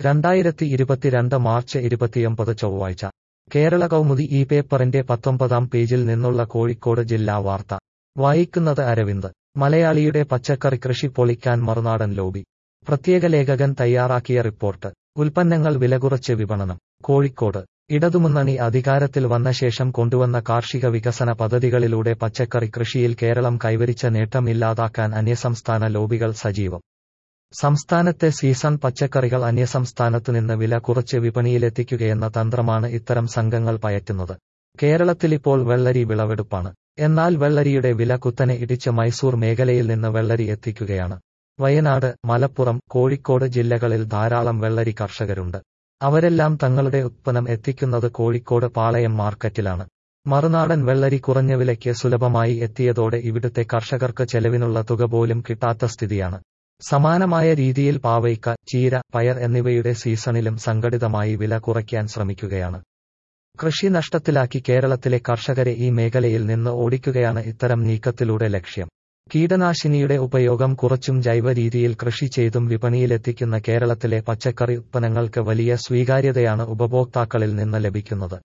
രണ്ടായിരത്തി ഇരുപത്തിരണ്ട് മാർച്ച് ഇരുപത്തിയൊമ്പത് ചൊവ്വാഴ്ച കേരള കൗമുദി ഈ പേപ്പറിന്റെ പത്തൊമ്പതാം പേജിൽ നിന്നുള്ള കോഴിക്കോട് ജില്ലാ വാർത്ത വായിക്കുന്നത് അരവിന്ദ് മലയാളിയുടെ പച്ചക്കറി കൃഷി പൊളിക്കാൻ മറുനാടൻ ലോബി പ്രത്യേക ലേഖകൻ തയ്യാറാക്കിയ റിപ്പോർട്ട് ഉൽപ്പന്നങ്ങൾ വിലകുറച്ച് വിപണനം കോഴിക്കോട് ഇടതുമുന്നണി അധികാരത്തിൽ വന്ന ശേഷം കൊണ്ടുവന്ന കാർഷിക വികസന പദ്ധതികളിലൂടെ പച്ചക്കറി കൃഷിയിൽ കേരളം കൈവരിച്ച നേട്ടം ഇല്ലാതാക്കാൻ അന്യസംസ്ഥാന ലോബികൾ സജീവം സംസ്ഥാനത്തെ സീസൺ പച്ചക്കറികൾ അന്യസംസ്ഥാനത്ത് നിന്ന് വില കുറച്ച് വിപണിയിലെത്തിക്കുകയെന്ന തന്ത്രമാണ് ഇത്തരം സംഘങ്ങൾ പയറ്റുന്നത് കേരളത്തിലിപ്പോൾ വെള്ളരി വിളവെടുപ്പാണ് എന്നാൽ വെള്ളരിയുടെ വില കുത്തനെ ഇടിച്ച് മൈസൂർ മേഖലയിൽ നിന്ന് വെള്ളരി എത്തിക്കുകയാണ് വയനാട് മലപ്പുറം കോഴിക്കോട് ജില്ലകളിൽ ധാരാളം വെള്ളരി കർഷകരുണ്ട് അവരെല്ലാം തങ്ങളുടെ ഉത്പന്നം എത്തിക്കുന്നത് കോഴിക്കോട് പാളയം മാർക്കറ്റിലാണ് മറുനാടൻ വെള്ളരി കുറഞ്ഞ വിലയ്ക്ക് സുലഭമായി എത്തിയതോടെ ഇവിടുത്തെ കർഷകർക്ക് ചെലവിനുള്ള തുക പോലും കിട്ടാത്ത സ്ഥിതിയാണ് സമാനമായ രീതിയിൽ പാവയ്ക്ക ചീര പയർ എന്നിവയുടെ സീസണിലും സംഘടിതമായി വില കുറയ്ക്കാൻ ശ്രമിക്കുകയാണ് കൃഷി നഷ്ടത്തിലാക്കി കേരളത്തിലെ കർഷകരെ ഈ മേഖലയിൽ നിന്ന് ഓടിക്കുകയാണ് ഇത്തരം നീക്കത്തിലൂടെ ലക്ഷ്യം കീടനാശിനിയുടെ ഉപയോഗം കുറച്ചും ജൈവ രീതിയിൽ കൃഷി ചെയ്തും വിപണിയിലെത്തിക്കുന്ന കേരളത്തിലെ പച്ചക്കറി ഉത്പന്നങ്ങൾക്ക് വലിയ സ്വീകാര്യതയാണ് ഉപഭോക്താക്കളിൽ നിന്ന് ലഭിക്കുന്നത്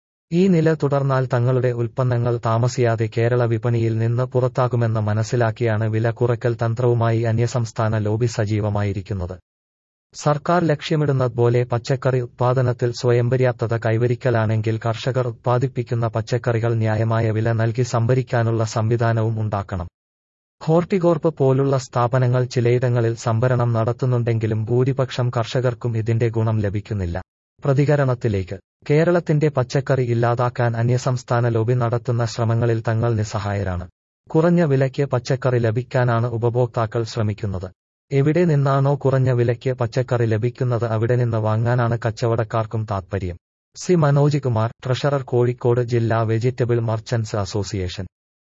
ഈ നില തുടർന്നാൽ തങ്ങളുടെ ഉൽപ്പന്നങ്ങൾ താമസിയാതെ കേരള വിപണിയിൽ നിന്ന് പുറത്താകുമെന്ന് മനസ്സിലാക്കിയാണ് വില കുറയ്ക്കൽ തന്ത്രവുമായി അന്യസംസ്ഥാന ലോബി സജീവമായിരിക്കുന്നത് സർക്കാർ ലക്ഷ്യമിടുന്നത് പോലെ പച്ചക്കറി ഉത്പാദനത്തിൽ സ്വയംപര്യാപ്തത കൈവരിക്കലാണെങ്കിൽ കർഷകർ ഉത്പാദിപ്പിക്കുന്ന പച്ചക്കറികൾ ന്യായമായ വില നൽകി സംഭരിക്കാനുള്ള സംവിധാനവും ഉണ്ടാക്കണം ഹോർട്ടികോർപ്പ് പോലുള്ള സ്ഥാപനങ്ങൾ ചിലയിടങ്ങളിൽ സംഭരണം നടത്തുന്നുണ്ടെങ്കിലും ഭൂരിപക്ഷം കർഷകർക്കും ഇതിന്റെ ഗുണം ലഭിക്കുന്നില്ല പ്രതികരണത്തിലേക്ക് കേരളത്തിന്റെ പച്ചക്കറി ഇല്ലാതാക്കാൻ അന്യസംസ്ഥാന ലോബി നടത്തുന്ന ശ്രമങ്ങളിൽ തങ്ങൾ നിസ്സഹായരാണ് കുറഞ്ഞ വിലയ്ക്ക് പച്ചക്കറി ലഭിക്കാനാണ് ഉപഭോക്താക്കൾ ശ്രമിക്കുന്നത് എവിടെ നിന്നാണോ കുറഞ്ഞ വിലയ്ക്ക് പച്ചക്കറി ലഭിക്കുന്നത് അവിടെ നിന്ന് വാങ്ങാനാണ് കച്ചവടക്കാർക്കും താത്പര്യം സി മനോജ് കുമാർ ട്രഷറർ കോഴിക്കോട് ജില്ലാ വെജിറ്റബിൾ മർച്ചന്റ്സ് അസോസിയേഷൻ